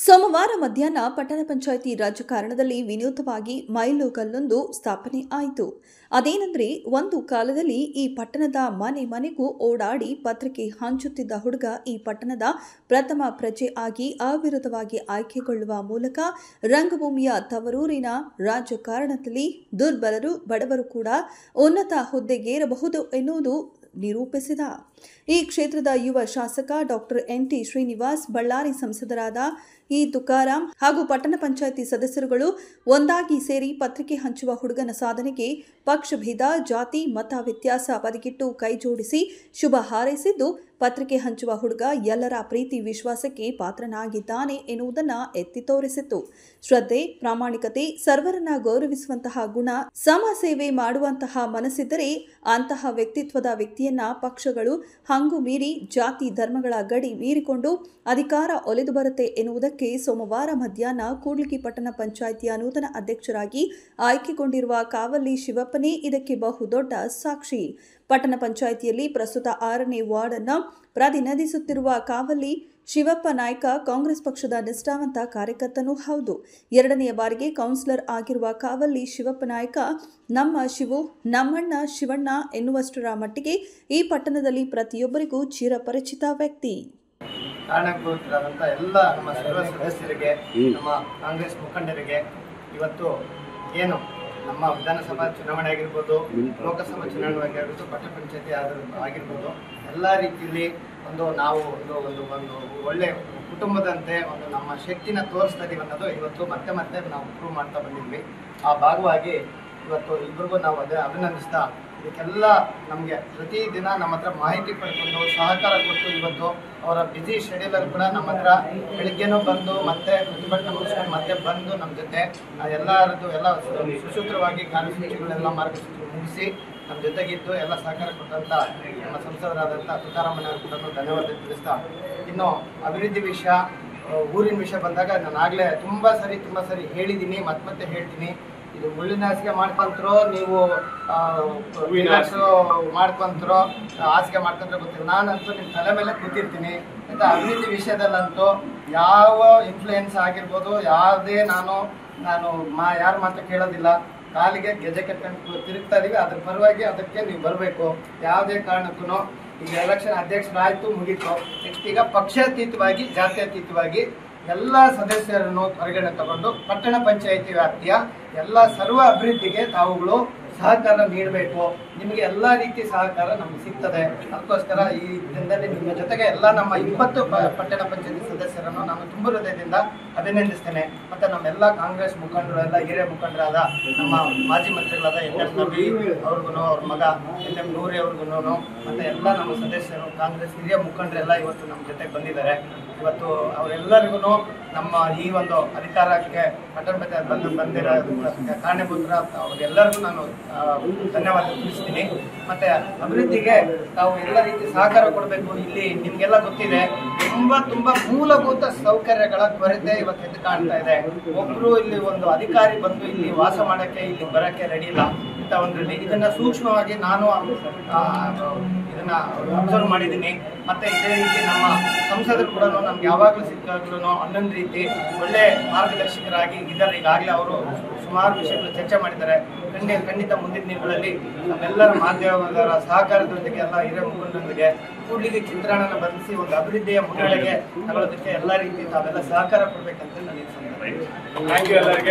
ಸೋಮವಾರ ಮಧ್ಯಾಹ್ನ ಪಟ್ಟಣ ಪಂಚಾಯಿತಿ ರಾಜಕಾರಣದಲ್ಲಿ ವಿನೂತವಾಗಿ ಮೈಲುಗಲ್ಲೊಂದು ಸ್ಥಾಪನೆ ಆಯಿತು ಅದೇನೆಂದರೆ ಒಂದು ಕಾಲದಲ್ಲಿ ಈ ಪಟ್ಟಣದ ಮನೆ ಮನೆಗೂ ಓಡಾಡಿ ಪತ್ರಿಕೆ ಹಂಚುತ್ತಿದ್ದ ಹುಡುಗ ಈ ಪಟ್ಟಣದ ಪ್ರಥಮ ಪ್ರಜೆ ಆಗಿ ಅವಿರೋಧವಾಗಿ ಆಯ್ಕೆಗೊಳ್ಳುವ ಮೂಲಕ ರಂಗಭೂಮಿಯ ತವರೂರಿನ ರಾಜಕಾರಣದಲ್ಲಿ ದುರ್ಬಲರು ಬಡವರು ಕೂಡ ಉನ್ನತ ಹುದ್ದೆಗೇರಬಹುದು ಎನ್ನುವುದು ನಿರೂಪಿಸಿದ ಈ ಕ್ಷೇತ್ರದ ಯುವ ಶಾಸಕ doctor N T Srinivas Ballari ಸಂಸದರಾದ ಇ ತುಕಾರಾಂ ಹಾಗೂ ಪಟ್ಟಣ ಪಂಚಾಯಿತಿ ಸದಸ್ಯರುಗಳು ಒಂದಾಗಿ ಸೇರಿ ಪತ್ರಿಕೆ ಹಂಚುವ ಹುಡುಗನ ಸಾಧನೆಗೆ ಪಕ್ಷಭೇದ ಜಾತಿ ಮತ ವ್ಯತ್ಯಾಸ ಬದಿಗಿಟ್ಟು ಕೈಜೋಡಿಸಿ ಶುಭ ಹಾರೈಸಿದ್ದು ಪತ್ರಿಕೆ ಹಂಚುವ ಹುಡುಗ ಎಲ್ಲರ ಪ್ರೀತಿ ವಿಶ್ವಾಸಕ್ಕೆ ಪಾತ್ರನಾಗಿದ್ದಾನೆ ಎನ್ನುವುದನ್ನು ಎತ್ತಿ ತೋರಿಸಿತು ಶ್ರದ್ಧೆ ಪ್ರಾಮಾಣಿಕತೆ ಸರ್ವರನ್ನ ಗೌರವಿಸುವಂತಹ ಗುಣ ಸಮ ಸೇವೆ ಮಾಡುವಂತಹ ಮನಸ್ಸಿದ್ದರೆ ಅಂತಹ ವ್ಯಕ್ತಿತ್ವದ ವ್ಯಕ್ತಿಯನ್ನ ಪಕ್ಷಗಳು ಹಂಗು ಮೀರಿ ಜಾತಿ ಧರ್ಮಗಳ ಗಡಿ ಮೀರಿಕೊಂಡು ಅಧಿಕಾರ ಒಲೆದು ಬರುತ್ತೆ ಎನ್ನುವುದಕ್ಕೆ ಸೋಮವಾರ ಮಧ್ಯಾಹ್ನ ಕೂಡ್ಲಿಗಿ ಪಟ್ಟಣ ಪಂಚಾಯಿತಿಯ ನೂತನ ಅಧ್ಯಕ್ಷರಾಗಿ ಆಯ್ಕೆಗೊಂಡಿರುವ ಕಾವಲ್ಲಿ ಶಿವಪ್ಪನೇ ಇದಕ್ಕೆ ಬಹುದೊಡ್ಡ ಸಾಕ್ಷಿ ಪಟ್ಟಣ ಪಂಚಾಯಿತಿಯಲ್ಲಿ ಪ್ರಸ್ತುತ ಆರನೇ ವಾರ್ಡ್ ಅನ್ನು ಪ್ರತಿನಿಧಿಸುತ್ತಿರುವ ಕಾವಲ್ಲಿ ಶಿವಪ್ಪ ನಾಯ್ಕ ಕಾಂಗ್ರೆಸ್ ಪಕ್ಷದ ನಿಷ್ಠಾವಂತ ಕಾರ್ಯಕರ್ತನೂ ಹೌದು ಎರಡನೆಯ ಬಾರಿಗೆ ಕೌನ್ಸಿಲರ್ ಆಗಿರುವ ಕಾವಲ್ಲಿ ಶಿವಪ್ಪ ನಾಯ್ಕ ನಮ್ಮ ಶಿವು ನಮ್ಮಣ್ಣ ಶಿವಣ್ಣ ಎನ್ನುವಷ್ಟರ ಮಟ್ಟಿಗೆ ಈ ಪಟ್ಟಣದಲ್ಲಿ ಪ್ರತಿಯೊಬ್ಬರಿಗೂ ಚಿರಪರಿಚಿತ ವ್ಯಕ್ತಿ ಕಾರಣಭೂತರಾದಂಥ ಎಲ್ಲ ನಮ್ಮ ಸರ್ವ ಸದಸ್ಯರಿಗೆ ನಮ್ಮ ಕಾಂಗ್ರೆಸ್ ಮುಖಂಡರಿಗೆ ಇವತ್ತು ಏನು ನಮ್ಮ ವಿಧಾನಸಭಾ ಚುನಾವಣೆ ಆಗಿರ್ಬೋದು ಲೋಕಸಭಾ ಚುನಾವಣೆ ಆಗಿರ್ಬೋದು ಪಟ್ಟಣ ಪಂಚಾಯತಿ ಆದ- ಆಗಿರ್ಬೋದು ಎಲ್ಲ ರೀತಿಯಲ್ಲಿ ಒಂದು ನಾವು ಒಂದು ಒಂದು ಒಂದು ಒಳ್ಳೆ ಕುಟುಂಬದಂತೆ ಒಂದು ನಮ್ಮ ಶಕ್ತಿನ ತೋರಿಸ್ತಾ ಇದೀವಿ ಅನ್ನೋದು ಇವತ್ತು ಮತ್ತೆ ಮತ್ತೆ ನಾವು ಪ್ರೂವ್ ಮಾಡ್ತಾ ಬಂದಿದ್ವಿ ಆ ಭಾಗವಾಗಿ ಇವತ್ತು ಇಬ್ಬರಿಗೂ ನಾವು ಅದೇ ಅಭಿನಂದಿಸ್ತಾ ಇದಕ್ಕೆಲ್ಲ ನಮಗೆ ಪ್ರತಿದಿನ ನಮ್ಮ ಹತ್ರ ಮಾಹಿತಿ ಪಡ್ಕೊಂಡು ಸಹಕಾರ ಕೊಟ್ಟು ಇವತ್ತು ಅವರ ಬ್ಯುಸಿ ಶೆಡ್ಯೂಲಲ್ಲಿ ಕೂಡ ನಮ್ಮ ಹತ್ರ ಬೆಳಿಗ್ಗೆನೂ ಬಂದು ಮತ್ತೆ ಪ್ರತಿಭಟನೆ ಮುಗಿಸ್ಕೊಂಡು ಮತ್ತೆ ಬಂದು ನಮ್ಮ ಜೊತೆ ಆ ಎಲ್ಲರದ್ದು ಎಲ್ಲ ಸು- ಸುಸೂತ್ರವಾಗಿ ಕಾರ್ಯಸೂಚಿಗಳೆಲ್ಲ ಮಾರ್ಗಸೂಚಿ ಮುಗಿಸಿ ನಮ್ಮ ಜೊತೆಗಿದ್ದು ಎಲ್ಲ ಸಹಕಾರ ಕೊಟ್ಟಂತ ನಮ್ಮ ಸಂಸದರಾದಂಥ ತುಕಾರಾಮಣ್ಣ ಕೂಡ ಧನ್ಯವಾದ ತಿಳಿಸ್ತಾ ಇನ್ನು ಅಭಿವೃದ್ಧಿ ವಿಷಯ ಆ, ಊರಿನ ವಿಷಯ ಬಂದಾಗ ನಾನು ಆಗಲೇ ತುಂಬ ಸರಿ ತುಂಬ ಸರಿ ಹೇಳಿದ್ದೀನಿ ಮತ್ತೆ ಮತ್ತೆ ಹೇಳ್ತೀನಿ ಇದು ಮುಳ್ಳಿನ ಹಾಸಿಗೆ ಮಾಡ್ಕೊಂತ್ರೋ ನೀವು ಆ, relax ಮಾಡ್ಕೊಂತ್ರೋ ಹಾಸಿಗೆ ಮಾಡ್ಕೊಂಡ್ರೆ ಗೊತ್ತಿಲ್ಲ ನಾನಂತೂ ನಿಮ್ಮ ತಲೆ ಮೇಲೆ ಕೂತಿರ್ತೀನಿ ಆಯ್ತಾ ಅಭಿವೃದ್ಧಿ ವಿಷಯದಲ್ಲಂತೂ ಯಾವ ಇನ್ಫ್ಲೂಯೆನ್ಸ್ ಆಗಿರ್ಬೋದು ಯಾವುದೇ ನಾನು ನಾನು ಮಾ ಯಾರ ಮಾತು ಕೇಳೋದಿಲ್ಲ ಕಾಲಿಗೆ ಗೆಜೆ ಕಟ್ಕೊಂಡು ತಿರುಗ್ತಾ ಇದೀವಿ ಅದ್ರ ಪರವಾಗಿ ಅದಕ್ಕೆ ನೀವು ಬರಬೇಕು ಯಾವುದೇ ಕಾರಣಕ್ಕೂ ಈಗ ಎಲೆಕ್ಷನ್ ಅಧ್ಯಕ್ಷರಾಯ್ತು ಮುಗೀತು ನೆಕ್ಸ್ಟ್ ಈಗ ಪಕ್ಷಾತೀತವಾಗಿ ಜಾತ್ಯತೀತವಾಗಿ ಎಲ್ಲ ಸದಸ್ಯರನ್ನು ಹೊರಗಡೆ ತಗೊಂಡು ಪಟ್ಟಣ ಪಂಚಾಯಿತಿ ವ್ಯಾಪ್ತಿಯ ಎಲ್ಲ ಸರ್ವ ಅಭಿವೃದ್ಧಿಗೆ ತಾವುಗಳು ಸಹಕಾರ ನೀಡಬೇಕು ನಿಮಗೆ ಎಲ್ಲ ರೀತಿ ಸಹಕಾರ ನಮ್ಗೆ ಸಿಗ್ತದೆ ಅದಕ್ಕೋಸ್ಕರ ಈ ದಿನದಲ್ಲಿ ನಿಮ್ಮ ಜೊತೆಗೆ ಎಲ್ಲ ನಮ್ಮ ಇಪ್ಪತ್ತು ಪ- ಪಟ್ಟಣ ಪಂಚಾಯತಿ ಸದಸ್ಯರನ್ನು ನಾನು ತುಂಬ ಹೃದಯದಿಂದ ಅಭಿನಂದಿಸ್ತೇನೆ ಮತ್ತೆ ನಮ್ಮೆಲ್ಲ ಕಾಂಗ್ರೆಸ್ ಮುಖಂಡರು ಎಲ್ಲ ಹಿರಿಯ ಮುಖಂಡರಾದ ನಮ್ಮ ಮಾಜಿ ಮಂತ್ರಿಗಳಾದ ಎನ್ ಎಂ ನಬಿ ಅವ್ರಿಗೂ ಅವ್ರ ಮಗ ಎನ್ ಎಂ ನೂರಿ ಅವ್ರಿಗೂ ಮತ್ತೆ ಎಲ್ಲ ನಮ್ಮ ಸದಸ್ಯರು ಕಾಂಗ್ರೆಸ್ ಹಿರಿಯ ಮುಖಂಡರೆಲ್ಲ ಇವತ್ತು ನಮ್ಮ ಜೊತೆಗೆ ಬಂದಿದ್ದಾರೆ ಇವತ್ತು ಅವರೆಲ್ಲರಿಗೂ ನಮ್ಮ ಈ ಒಂದು ಅಧಿಕಾರಕ್ಕೆ ಪಟ್ಟಣ ಪಂಚಾಯತ್ ಬಂದು ಬಂದಿರೋ ಕಾರಣಭೂತರ ಅವರೆಲ್ಲರಿಗೂ ನಾನು ಆ, ಧನ್ಯವಾದ ತಿಳಿಸ್ತೀನಿ ಮತ್ತೆ ಅಭಿವೃದ್ಧಿಗೆ ತಾವು ಎಲ್ಲ ರೀತಿ ಸಹಕಾರ ಕೊಡಬೇಕು ಇಲ್ಲಿ ನಿಮ್ಗೆಲ್ಲ ಗೊತ್ತಿದೆ ತುಂಬಾ ತುಂಬಾ ಮೂಲಭೂತ ಸೌಕರ್ಯಗಳ ಕೊರತೆ ಇವತ್ತು ಎದ್ದು ಕಾಣ್ತಾ ಇದೆ ಒಬ್ರು ಇಲ್ಲಿ ಒಂದು ಅಧಿಕಾರಿ ಬಂದು ಇಲ್ಲಿ ವಾಸ ಮಾಡಕ್ಕೆ ಇಲ್ಲಿ ಬರಕ್ಕೆ ರೆಡಿ ಇಲ್ಲ ಇಂಥ ಒಂದ್ರಲ್ಲಿ ಇದನ್ನ ಸೂಕ್ಷ್ಮವಾಗಿ ನಾನು ಆ, ಇದನ್ನ ಅಬ್ಸರ್ವ್ ಮಾಡಿದ್ದೀನಿ ಮತ್ತೆ ಇದೇ ರೀತಿ ನಮ್ಮ ಸಂಸದರು ಕೂಡ ನಮ್ಗೆ ಯಾವಾಗಲೂ ಸಿಕ್ಕಾಗ್ಲೂ ಹನ್ನೊಂದು ರೀತಿ ಒಳ್ಳೆ ಮಾರ್ಗದರ್ಶಕರಾಗಿ ಇದ್ದಾರೆ ಈಗಾಗಲೇ ಅವರು ಸುಮಾರು ವಿಷಯಗಳು ಚರ್ಚೆ ಮಾಡಿದ್ದಾರೆ ಖಂಡಿತ ಖಂಡಿತ ಮುಂದಿನ ದಿನಗಳಲ್ಲಿ ನಮ್ಮೆಲ್ಲರ ಮಾಧ್ಯಮದವರ ಸಹಕಾರದೊಂದಿಗೆ ಎಲ್ಲ ಹಿರಿಯ ಮುಖಂಡರೊಂದಿಗೆ ಕೂಡ್ಲಿಗೆ ಚಿತ್ರಣನ ಬಂಧಿಸಿ ಒಂದು ಅಭಿವೃದ್ಧಿಯ ಮುನ್ನಡೆಗೆ ತಗೊಳ್ಳೋದಕ್ಕೆ ಎಲ್ಲ ರೀತಿ ತಾವೆಲ್ಲ ಸಹಕಾರ ಕೊಡ್ಬೇಕಂತ ನನಗೆ ಥ್ಯಾಂಕ್ ಯು ಎಲ್ಲರಿಗೆ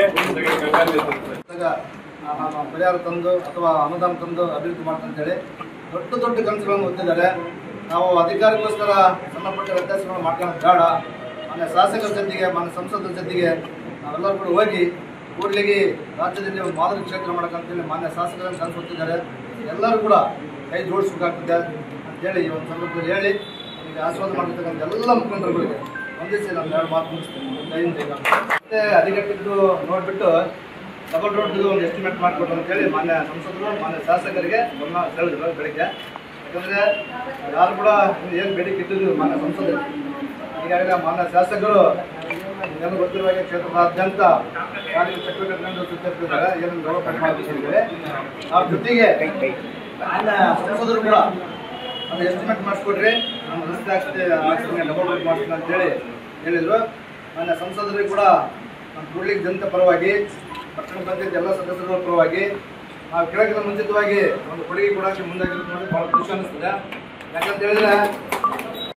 ಇವಾಗ ನಾನು ಪರಿಹಾರ ತಂದು ಅಥವಾ ಅನುದಾನ ತಂದು ಅಭಿವೃದ್ಧಿ ಮಾಡ್ತಂತೇಳಿ ದೊಡ್ಡ ದೊಡ್ಡ ಕನಸುಗಳನ್ನು ಹೊಂದಿದ್ದಾರೆ ನಾವು ಅಧಿಕಾರಕ್ಕೋಸ್ಕರ ಸಣ್ಣ ಪುಟ್ಟ ವ್ಯತ್ಯಾಸಗಳನ್ನು ಮಾಡ್ಕೊಳ್ಳೋದು ಬೇಡ ಮಾನ್ಯ ಶಾಸಕರ ಜೊತೆಗೆ ಮಾನ್ಯ ಸಂಸದರ ಜೊತೆಗೆ ನಾವೆಲ್ಲರೂ ಕೂಡ ಹೋಗಿ ಕೂಡ್ಲಿಗೆ ರಾಜ್ಯದಲ್ಲಿ ಒಂದು ಮಾದರಿ ಕ್ಷೇತ್ರ ಮಾಡೋಕ್ಕಂತೇಳಿ ಮಾನ್ಯ ಶಾಸಕರನ್ನು ಕನಸು ಹೊತ್ತಿದ್ದಾರೆ ಎಲ್ಲರೂ ಕೂಡ ಕೈ ಜೋಡಿಸ್ಬೇಕಾಗ್ತದೆ ಅಂತೇಳಿ ಈ ಒಂದು ಸಂದರ್ಭದಲ್ಲಿ ಹೇಳಿ ಈಗ ಆಶೀರ್ವಾದ ಮಾಡಿರ್ತಕ್ಕಂಥ ಎಲ್ಲ ಮುಖಂಡರುಗಳಿಗೆ ಒಂದಿಸಿ ನಾನು ಎರಡು ಮಾತು ಮುಗಿಸ್ತೀನಿ ದಯವಿಟ್ಟು ಈಗ ಮತ್ತೆ ಅಧಿಕಟ್ಟಿದ್ದು ನೋಡಿಬಿಟ್ಟು ಡಬಲ್ ರೋಡ್ಗೆ ಒಂದು ಎಸ್ಟಿಮೇಟ್ ಮಾಡಿಕೊಟ್ಟು ಅಂತೇಳಿ ಮಾನ್ಯ ಸಂಸದರು ಮಾನ್ಯ ಶಾಸಕರಿಗೆ ಗಮನ ಸೆಳೆದ್ರು ಬೆಳಿಗ್ಗೆ ಯಾಕಂದರೆ ಯಾರು ಕೂಡ ಏನು ಬೇಡಿಕೆ ಇಟ್ಟಿದ್ದು ಮಾನ್ಯ ಸಂಸದರು ಈಗಾಗಲೇ ಮಾನ್ಯ ಶಾಸಕರು ಏನು ಗೊತ್ತಿರುವ ಹಾಗೆ ಕ್ಷೇತ್ರದಾದ್ಯಂತ ಕಾರ್ಯ ಚಟುವಟಿಕೆಗಳನ್ನು ಸುತ್ತಿರ್ತಿದ್ದಾರೆ ಏನನ್ನು ಡೆವಲಪ್ಮೆಂಟ್ ಮಾಡಬೇಕು ಅಂತೇಳಿ ಅವ್ರ ಜೊತೆಗೆ ಮಾನ್ಯ ಸಂಸದರು ಕೂಡ ಒಂದು ಎಸ್ಟಿಮೇಟ್ ಮಾಡಿಸ್ಕೊಡ್ರಿ ನಾನು ರಸ್ತೆ ಹಾಕ್ಸ್ತೆ ಹಾಕ್ಸ್ತೀನಿ ಡಬಲ್ ರೋಡ್ ಮಾಡ್ತೀನಿ ಅಂತೇಳಿ ಹೇಳಿದರು ನನ್ನ ಸಂಸದರಿಗೆ ಕೂಡ ನಮ್ಮ ಕೂಡ್ಲಿಕ್ಕೆ ಜನತೆ ಪರವಾಗಿ ಪಟ್ಟಣ ಪಂಚಾಯತ್ ಎಲ್ಲ ಸದಸ್ಯರ ಪರವಾಗಿ ನಾವು ಕೇಳೋಕ್ಕಿಂತ ಮುಂಚಿತವಾಗಿ ಒಂದು ಕೊಡುಗೆ ಕೊಡೋಕ್ಕೆ ಮುಂದಾಗಿರೋದು ನೋಡಿ ಭಾಳ ಖುಷಿ ಅನ್ನಿಸ್ತದೆ ಯಾಕಂತ ಹೇಳಿದ್ರೆ